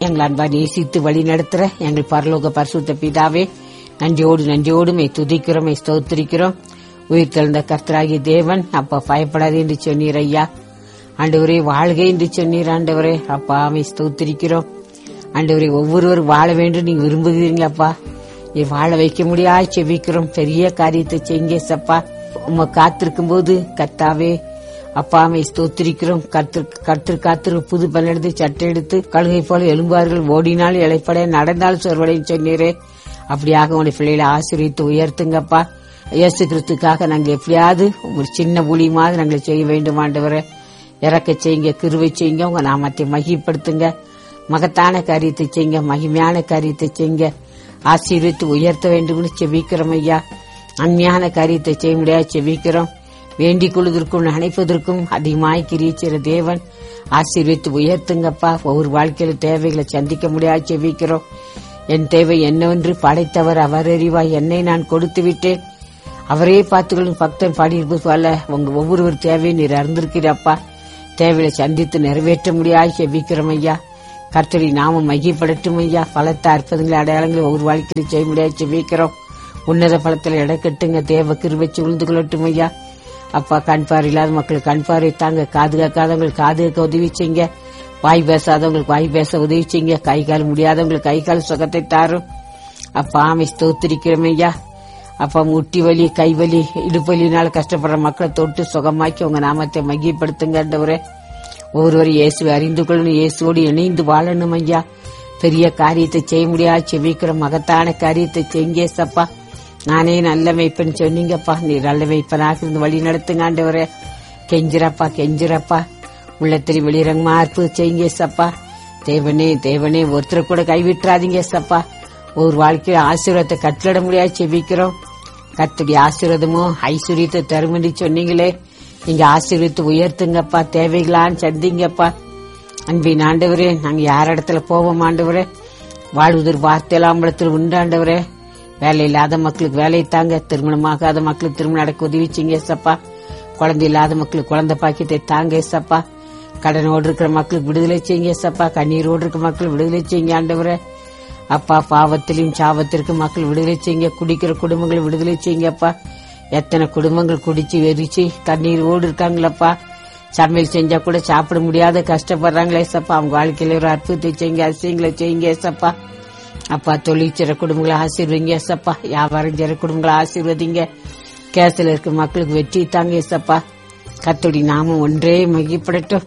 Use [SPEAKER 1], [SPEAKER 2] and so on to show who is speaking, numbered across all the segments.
[SPEAKER 1] எங்கள் அன்பா நேசித்து வழி நடத்துற எங்கள் பரலோக பரிசுத்த பிதாவே நன்றியோடு நன்றியோடு மை துதிக்கிறோம் மை ஸ்தோத்திரிக்கிறோம் உயிர் தெழுந்த கர்த்தராகிய தேவன் அப்பா பயப்படாது என்று சொன்னீர் ஐயா ஆண்டவரே வாழ்க என்று சொன்னீர் ஆண்டவரே அப்பா மை ஸ்தோத்திரிக்கிறோம் ஆண்டவரே ஒவ்வொருவரும் வாழ வேண்டும் நீங்க விரும்புகிறீங்க அப்பா நீ வாழ வைக்க முடியாது செபிக்கிறோம் பெரிய காரியத்தை செய்யுங்க சப்பா உம்மை காத்திருக்கும் போது கர்த்தாவே அப்பாமை ஸ்தோத்திரிக்கிறோம் கர்த்தர் கர்த்தர் காத்திரு புது பல்லெடுத்து சட்டை எடுத்து கழுகை போல எழும்பார்கள் ஓடினால் இழைப்பட நடந்தால் சொர்வடைன்னு சொன்னீரே அப்படியாக உங்களுடைய பிள்ளைகளை ஆசீர்வித்து உயர்த்துங்கப்பா இயேசு கிறிஸ்துக்காக நாங்க எப்படியாவது ஒரு சின்ன ஊழியமாவது நாங்கள் செய்ய வேண்டும் ஆண்டவரை இறக்க செய்யுங்க கிருவை செய்யுங்க உங்க நாமத்தை மகிப்படுத்துங்க மகத்தான காரியத்தை செய்யுங்க மகிமையான காரியத்தை செய்யுங்க ஆசீர்வித்து உயர்த்த வேண்டும்னு செபிக்கிறோம் ஐயா அண்மையான காரியத்தை செய்ய முடியாது செபிக்கிறோம் வேண்டிக் கொள்வதற்கும் நினைப்பதற்கும் அதிகமாய் கிரிச்சிற தேவன் ஆசீர்வித்து உயர்த்துங்கப்பா ஒவ்வொரு வாழ்க்கையில தேவைகளை சந்திக்க முடியாது செபிக்கிறோம் என் தேவை என்னவென்று படைத்தவர் அவர் அறிவாய் என்னை நான் கொடுத்து விட்டேன் அவரே பார்த்துக்கொள்ளும் பக்தன் பாடியிருப்பது போல உங்க ஒவ்வொருவர் தேவையை நீர் அறிந்திருக்கிறப்பா தேவையை சந்தித்து நிறைவேற்ற முடியாது செபிக்கிறோம் ஐயா கர்த்தரி நாம மையப்படட்டும் ஐயா பலத்த அற்புதங்களை அடையாளங்களை ஒவ்வொரு வாழ்க்கையில் செய்ய முடியாது செபிக்கிறோம் உன்னத பலத்தில் இடக்கட்டுங்க தேவ கிருவச்சு உழுந்து கொள்ளட்டும் ஐயா அப்பா கண் பார்வை இல்லாத மக்கள் கண் பார்வை தாங்க காது கேட்காதவங்களுக்கு காது கேட்க உதவி செய்யுங்க வாய் பேசாதவங்களுக்கு வாய் பேச உதவி செய்யுங்க கை கால் முடியாதவங்களுக்கு கை கால் சுகத்தை தாரும் அப்பா ஆமை ஸ்தோத்திரிக்கிறோம் ஐயா அப்பா முட்டி வலி கை வலி இடுப்பலினால கஷ்டப்படுற மக்களை தொட்டு சுகமாக்கி உங்க நாமத்தை மையப்படுத்துங்கன்றவரே ஒவ்வொருவரும் இயேசுவை அறிந்து கொள்ளணும் இயேசுவோடு இணைந்து வாழணும் ஐயா பெரிய காரியத்தை செய்ய முடியாது செவிக்கிற மகத்தான காரியத்தை செய்யுங்க சப்பா நானே நல்ல மெய்ப்பன் சொன்னீங்கப்பா நீ நல்ல மெய்ப்பனாக இருந்து வழி நடத்துங்க ஆண்டவரே கெஞ்சிரப்பா கெஞ்சிரப்பா உள்ளத்தில் வெளிரங்கமா அற்புத செய்யுங்க சப்பா தேவனே தேவனே ஒருத்தரை கூட கைவிட்டுறாதீங்க சப்பா ஒரு வாழ்க்கையில ஆசீர்வாதத்தை கட்டளிட முடியாது செபிக்கிறோம் கத்துடைய ஆசீர்வாதமோ ஐஸ்வர்யத்தை தருமண்டி சொன்னீங்களே நீங்க ஆசீர்வித்து உயர்த்துங்கப்பா தேவைகளான்னு சந்திங்கப்பா அன்பின் ஆண்டவரே நாங்க யார் இடத்துல போவோம் ஆண்டவரே வாழ்வதற்கு வார்த்தையெல்லாம் இடத்துல உண்டாண்டவரே வேலை இல்லாத மக்களுக்கு வேலையை தாங்க திருமணமாகாத மக்களுக்கு திருமணம் நடக்க உதவி செய்யுங்க சப்பா குழந்தை இல்லாத மக்களுக்கு குழந்தை பாக்கியத்தை தாங்க சப்பா கடனோடு இருக்கிற மக்களுக்கு விடுதலை செய்யுங்க சப்பா கண்ணீரோடு இருக்கிற மக்கள் விடுதலை செய்யுங்க ஆண்டவரே அப்பா பாவத்திலும் சாபத்திற்கும் மக்கள் விடுதலை செய்யுங்க குடிக்கிற குடும்பங்களை விடுதலை செய்யுங்கப்பா எத்தனை குடும்பங்கள் குடிச்சு வெறிச்சு கண்ணீரோடு இருக்காங்களப்பா சமையல் செஞ்சா கூட சாப்பிட முடியாத கஷ்டப்படுறாங்களே சப்பா அவங்க வாழ்க்கையில ஒரு அற்புதத்தை செய்யுங்க அதிசயங்களை செய்யுங்க சப்பா அப்பா தொழிற்சிற குடும்பங்களை ஆசீர்வதிங்க சப்பா வியாபாரம் செய்ற குடும்பங்களை ஆசீர்வதிங்க கேசல இருக்க மக்களுக்கு வெற்றி தாங்க சப்பா கத்தோடி நாமம் ஒன்றே மகிப்படட்டும்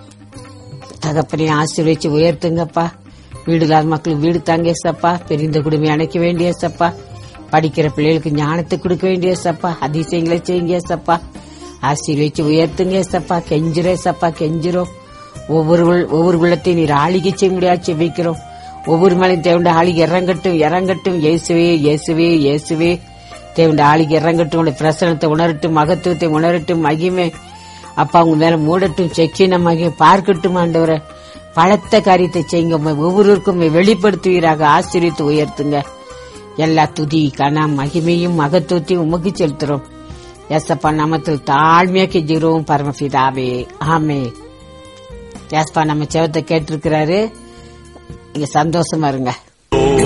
[SPEAKER 1] தகப்பனை ஆசீர்வதிச்சு உயர்த்துங்கப்பா வீடு இல்லாத மக்களுக்கு வீடு தாங்க சப்பா பெரிந்த குடும்பம் அணைக்க வேண்டிய சப்பா படிக்கிற பிள்ளைகளுக்கு ஞானத்தை கொடுக்க வேண்டிய சப்பா அதிசயங்களை செய்யுங்க சப்பா ஆசீர்வதிச்சு உயர்த்துங்க சப்பா கெஞ்சிரே சப்பா கெஞ்சிரும் ஒவ்வொரு உள்- ஒவ்வொரு உள்ளத்தையும் நீர் ஆளிகை செய்ய முடியாது செபிக்கிறோம் ஒவ்வொரு மேலையும் தேவண்ட ஆளிகை இறங்கட்டும் இறங்கட்டும் இயேசுவே இயேசுவே இயேசுவே தேவண்ட ஆளிகை இறங்கட்டும் உடைய பிரசனத்தை உணரட்டும் மகத்துவத்தை உணரட்டும் மகிமை அப்பா உங்க மேல மூடட்டும் செக்கின மகிமை பார்க்கட்டும் ஆண்டவரை பலத்த காரியத்தை செய்யுங்க உம்மை ஒவ்வொருவருக்கும் உம்மை வெளிப்படுத்துவீராக ஆசீர்வித்து உயர்த்துங்க எல்லா துதி கனம் மகிமையும் மகத்துவத்தையும் உமக்கு செலுத்துறோம் எஸ்அப்பா நாமத்தில் தாழ்மையா கெஞ்சுகிறோம் பரமபிதாவே ஆமே ஏஸ்பா நம்ம செவத்தை கேட்டிருக்கிறாரு நீங்க சந்தோஷமா இருங்க